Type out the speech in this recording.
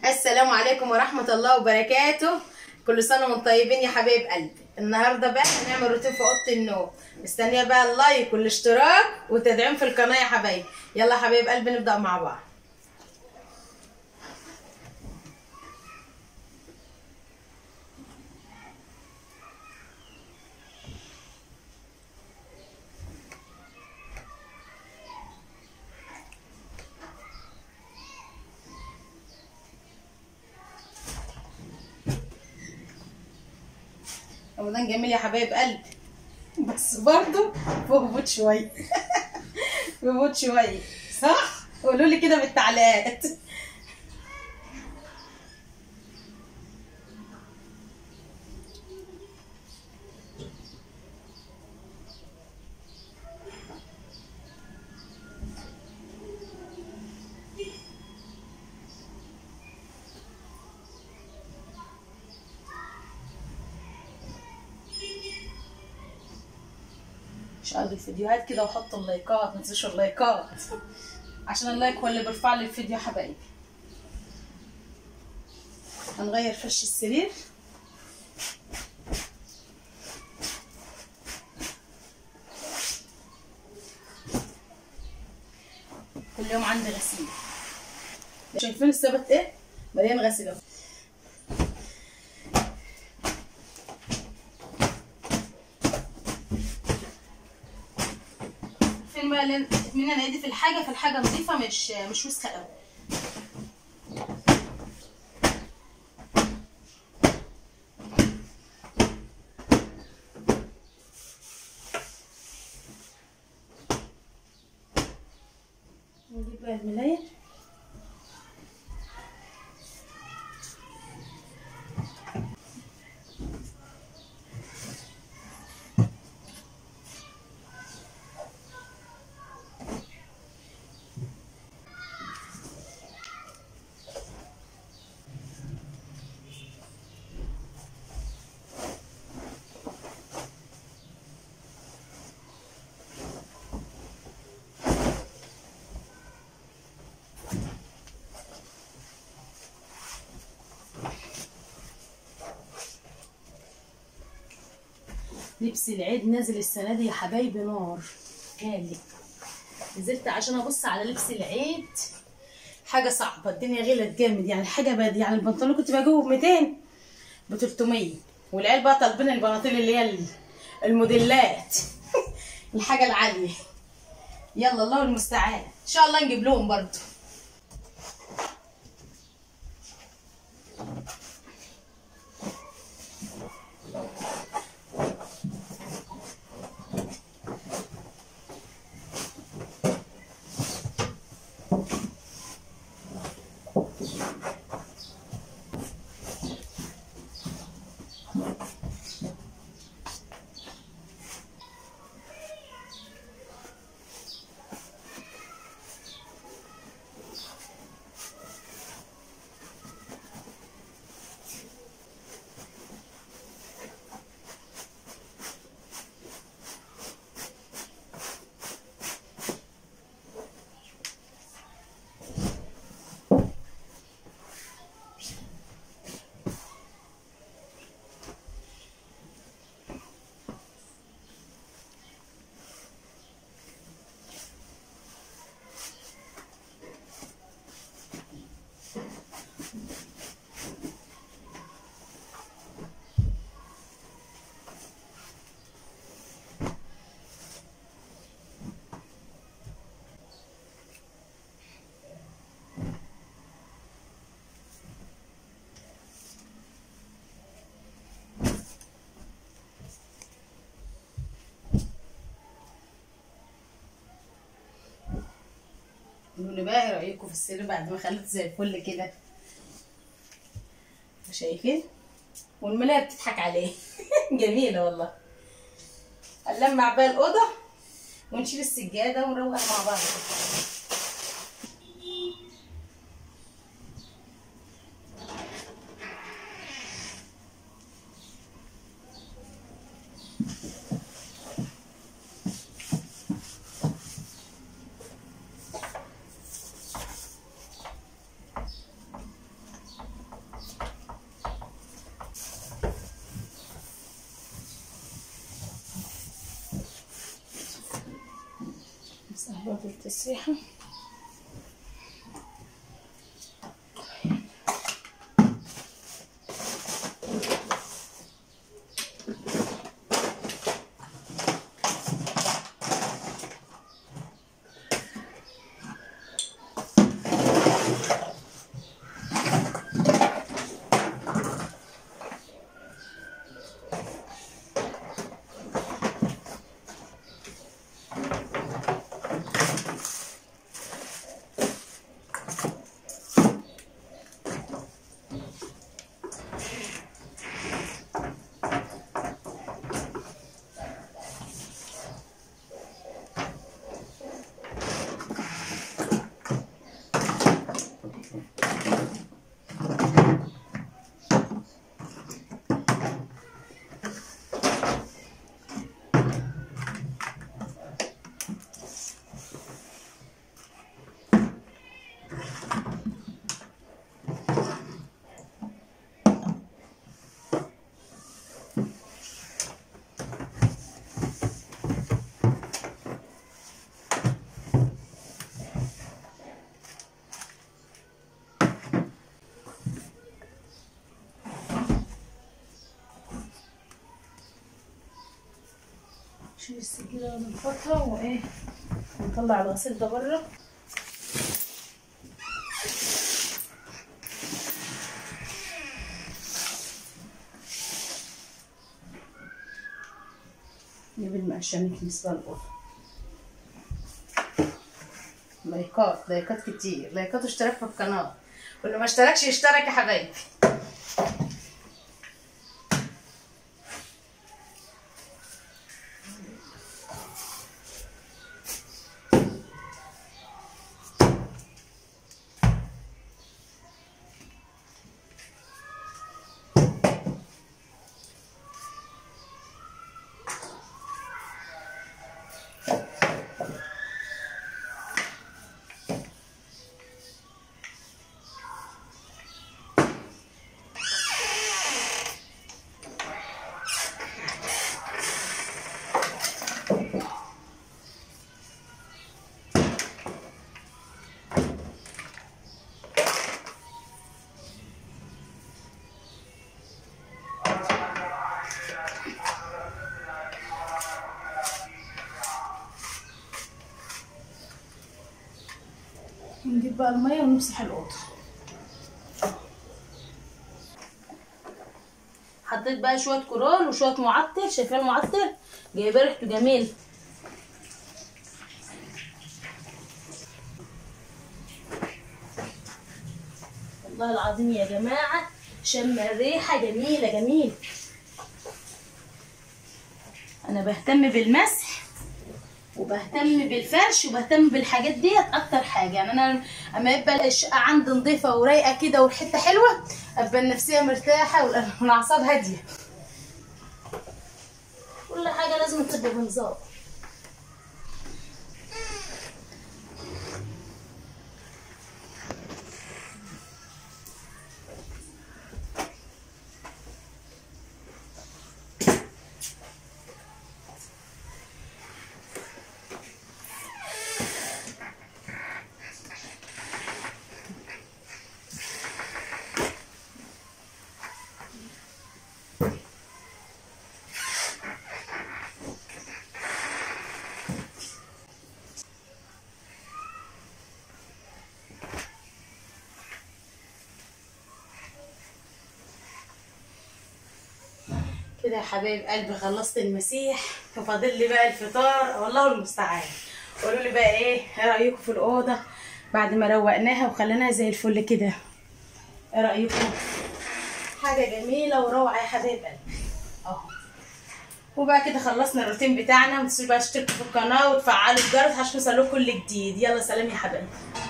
السلام عليكم ورحمة الله وبركاته كل سنة وانتم طيبين يا حبايب قلبي النهاردة بقى هنعمل روتين في أوضة النوم مستنية بقى اللايك والاشتراك والتدعيم في القناة يا حبايبي يلا يا حبايب قلبي نبدأ مع بعض رمضان جميل يا حبايب قلبي بس برضه في هبوط شوية في هبوط شوية صح؟ قولوا لي كده بالتعليقات شاهدوا الفيديوهات كده وحطوا اللايكات ما تنسوش اللايكات عشان اللايك هو اللي بيرفع لي الفيديو يا حبايبي هنغير فرش السرير كل يوم عندي غسيل شايفين السبت ايه مليان غسيل اهو فين بقى اللي من انا ايدي في الحاجه في الحاجه نظيفه مش مش وسخه قوي نجيب بقى الملايه لبس العيد نازل السنه دي يا حبايبي نار غالي نزلت عشان ابص على لبس العيد حاجه صعبه الدنيا غلت جامد يعني حاجه بد يعني البنطلون كنت بجيبه ب 200 ب 300 والعيال بقى طالبين البناطيل اللي هي الموديلات الحاجه العاليه يلا الله المستعان ان شاء الله نجيب لهم برضه قولوا لي بقى ايه رايكم في السر بعد ما خليته زي الفل كده شايفين والملايه بتضحك عليه جميله والله هنلمع بقى الاوضه ونشيل السجاده ونروق مع بعض نحط التسريحة نشيل السجيرة من فترة وايه نطلع الغسيل ده بره نجيب المقشة نكنس بقى الأوضة لايكات لايكات كتير لايكات واشتراك في القناة واللي ما اشتركش يشترك يا حبايبي نجيب بقى المية ونمسح الأوضة حطيت بقى شوية كورال وشوية معطر شايفين المعطر جايبه ريحته جميل والله العظيم يا جماعة شم الريحة جميلة جميل أنا بهتم بالمسح وبهتم بالفرش وبهتم بالحاجات ديت اكتر حاجه يعني انا اما يبقى الشقه عندي نظيفه ورايقه كده والحته حلوه ابقى النفسيه مرتاحه والاعصاب هاديه كل حاجه لازم تبقى بنظام كده يا حبايب قلبي خلصت المسيح ففاضل لي بقى الفطار والله المستعان قولوا لي بقى ايه ايه رايكم في الاوضه بعد ما روقناها وخليناها زي الفل كده ايه رايكم حاجه جميله وروعه يا حبايب قلبي اهو وبقى كده خلصنا الروتين بتاعنا ما تنسوش بقى تشتركوا في القناه وتفعلوا الجرس عشان يوصلكوا كل جديد يلا سلام يا حبايبي